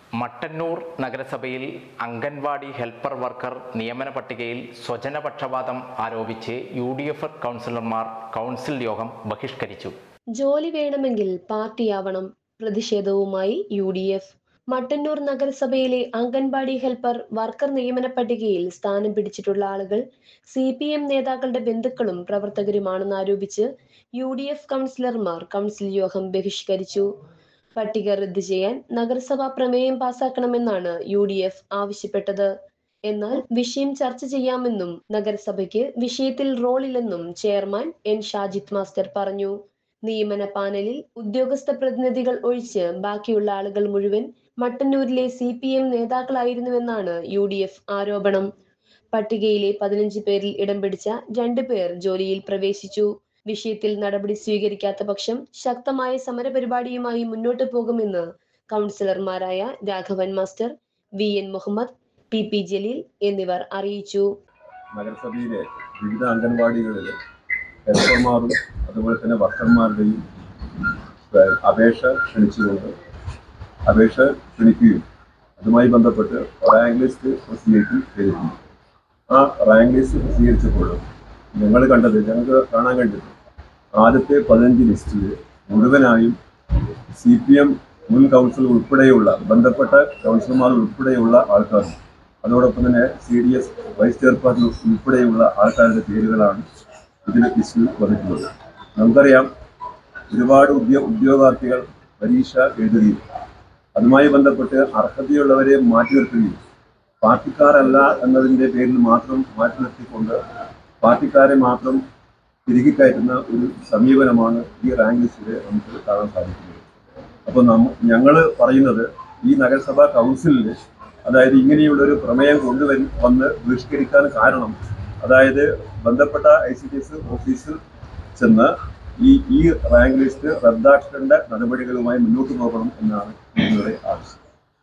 മട്ടന്നൂർ നഗരസഭയിൽ anganwadi helper worker നിയമന പട്ടികയിൽ സ്വജനപക്ഷപാതം ആരോപിച്ച് യു ഡി എഫ് കൗൺസിലർമാർ കൗൺസിൽ യോഗം ബഹിഷ്കരിച്ചു ജോലി വേണമെങ്കിൽ പാർട്ടിയാവണം പ്രതിഷേധവുമായി യു ഡി എഫ് മട്ടന്നൂർ നഗരസഭയിലെ അംഗൻവാടി ഹെൽപ്പർ വർക്കർ നിയമന പട്ടികയിൽ സ്ഥാനം പിടിച്ചിട്ടുള്ള ആളുകൾ സി പി എം നേതാക്കളുടെ ബന്ധുക്കളും പ്രവർത്തകരുമാണെന്ന് ആരോപിച്ച് യു ഡി എഫ് കൗൺസിലർമാർ കൗൺസിൽ യോഗം ബഹിഷ്കരിച്ചു പട്ടിക റദ്ദ് ചെയ്യാൻ നഗരസഭ പ്രമേയം പാസാക്കണമെന്നാണ് യു ഡി എഫ് ആവശ്യപ്പെട്ടത് എന്നാൽ വിഷയം ചർച്ച ചെയ്യാമെന്നും നഗരസഭയ്ക്ക് വിഷയത്തിൽ റോളില്ലെന്നും ചെയർമാൻ എൻ ഷാജിദ് മാസ്റ്റർ പറഞ്ഞു നിയമന പാനലിൽ ഉദ്യോഗസ്ഥ പ്രതിനിധികൾ ഒഴിച്ച് ബാക്കിയുള്ള ആളുകൾ മുഴുവൻ മട്ടന്നൂരിലെ സി പി എം നേതാക്കളായിരുന്നുവെന്നാണ് യു ഡി എഫ് ആരോപണം പട്ടികയിലെ പതിനഞ്ച് പേരിൽ ഇടം പിടിച്ച രണ്ടു പേർ ജോലിയിൽ പ്രവേശിച്ചു വിഷയത്തിൽ നടപടി സ്വീകരിക്കാത്ത പക്ഷം ശക്തമായ സമരപരിപാടിയുമായി മുന്നോട്ടു പോകുമെന്ന് കൗൺസിലർമാരായ Raghavan master V N Muhammad P P Jaleel എന്നിവർ അറിയിച്ചു നഗരസഭയിലെ വിവിധ അംഗൻവാടികളിൽ ഹെൽപ്പർമാരും അതുപോലെ തന്നെ വർക്കർമാരുടെയും ഏഹ്, അപേക്ഷ ക്ഷണിച്ചുകൊണ്ട് അപേക്ഷ ക്ഷണിക്കുകയും അതുമായി ബന്ധപ്പെട്ട് റാങ്ക് ലിസ്റ്റ് പ്രസിദ്ധീകരിക്കുകയും ചെയ്തിട്ടുണ്ട് ആ റാങ്ക് ലിസ്റ്റ് പ്രസിദ്ധീകരിച്ചപ്പോൾ ഞങ്ങൾ കണ്ടത് ഞങ്ങൾക്ക് കാണാൻ കഴിഞ്ഞത് ആദ്യത്തെ പതിനഞ്ച് ലിസ്റ്റിൽ മുഴുവനായും സി പി എം മുൻ കൗൺസിൽ ഉൾപ്പെടെയുള്ള ബന്ധപ്പെട്ട കൗൺസിലർമാർ ഉൾപ്പെടെയുള്ള ആൾക്കാർ അതോടൊപ്പം തന്നെ C D S vice chairperson ഉൾപ്പെടെയുള്ള ആൾക്കാരുടെ പേരുകളാണ് ഇതിൽ ലിസ്റ്റിൽ വന്നിട്ടുള്ളത് നമുക്കറിയാം ഒരുപാട് ഉദ്യോ ഉദ്യോഗാർത്ഥികൾ പരീക്ഷ എഴുതുകയും അതുമായി ബന്ധപ്പെട്ട് അർഹതയുള്ളവരെ മാറ്റി നിർത്തുകയും പാർട്ടിക്കാരല്ല എന്നതിൻ്റെ പേരിൽ മാത്രം മാറ്റി നിർത്തിക്കൊണ്ട് പാർട്ടിക്കാരെ മാത്രം തിരികെ കയറ്റുന്ന ഒരു സമീപനമാണ് ഈ റാങ്ക് ലിസ്റ്റിൽ നമുക്ക് കാണാൻ സാധിക്കുന്നത് അപ്പോൾ നമ്മ ഞങ്ങൾ പറയുന്നത് ഈ നഗരസഭാ കൗൺസിലിൽ അതായത് ഇങ്ങനെയുള്ള ഒരു പ്രമേയം കൊണ്ടുവരും വന്ന് ബഹിഷ്കരിക്കാൻ കാരണം അതായത് ബന്ധപ്പെട്ട ഐ സി ഡി എസ് ഓഫീസിൽ ചെന്ന് ഈ ഈ റാങ്ക് ലിസ്റ്റ് റദ്ദാക്കേണ്ട നടപടികളുമായി മുന്നോട്ട് പോകണം എന്നാണ് ഞങ്ങളുടെ ആവശ്യം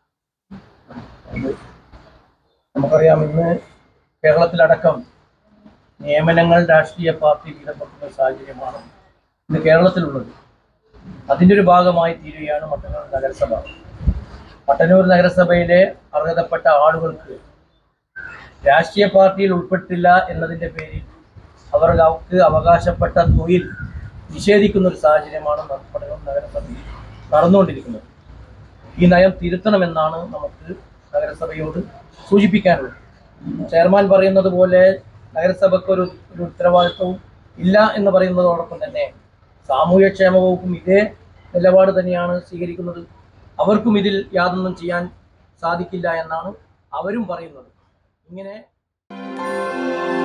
നമുക്കറിയാം ഇന്ന് കേരളത്തിലടക്കം നിയമനങ്ങൾ രാഷ്ട്രീയ പാർട്ടി വിലപ്പെടുത്തുന്ന സാഹചര്യമാണ് ഇന്ന് കേരളത്തിലുള്ളത് അതിൻ്റെ ഒരു ഭാഗമായി തീരുകയാണ് മട്ടന്നൂർ നഗരസഭ മട്ടന്നൂർ നഗരസഭയിലെ അർഹതപ്പെട്ട ആളുകൾക്ക് രാഷ്ട്രീയ പാർട്ടിയിൽ ഉൾപ്പെട്ടില്ല എന്നതിൻ്റെ പേരിൽ അവർക്ക് അവകാശപ്പെട്ട തൊഴിൽ നിഷേധിക്കുന്ന ഒരു സാഹചര്യമാണ് മട്ടന്നൂർ നഗരസഭയിൽ നടന്നുകൊണ്ടിരിക്കുന്നത് ഈ നയം തിരുത്തണമെന്നാണ് നമുക്ക് നഗരസഭയോട് സൂചിപ്പിക്കാനുള്ളത് ചെയർമാൻ പറയുന്നത് പോലെ നഗരസഭയ്ക്ക് ഒരു ഒരു ഉത്തരവാദിത്വവും ഇല്ല എന്ന് പറയുന്നതോടൊപ്പം തന്നെ സാമൂഹ്യക്ഷേമ വകുപ്പും ഇതേ നിലപാട് തന്നെയാണ് സ്വീകരിക്കുന്നത് അവർക്കും ഇതിൽ യാതൊന്നും ചെയ്യാൻ സാധിക്കില്ല എന്നാണ് അവരും പറയുന്നത് ഇങ്ങനെ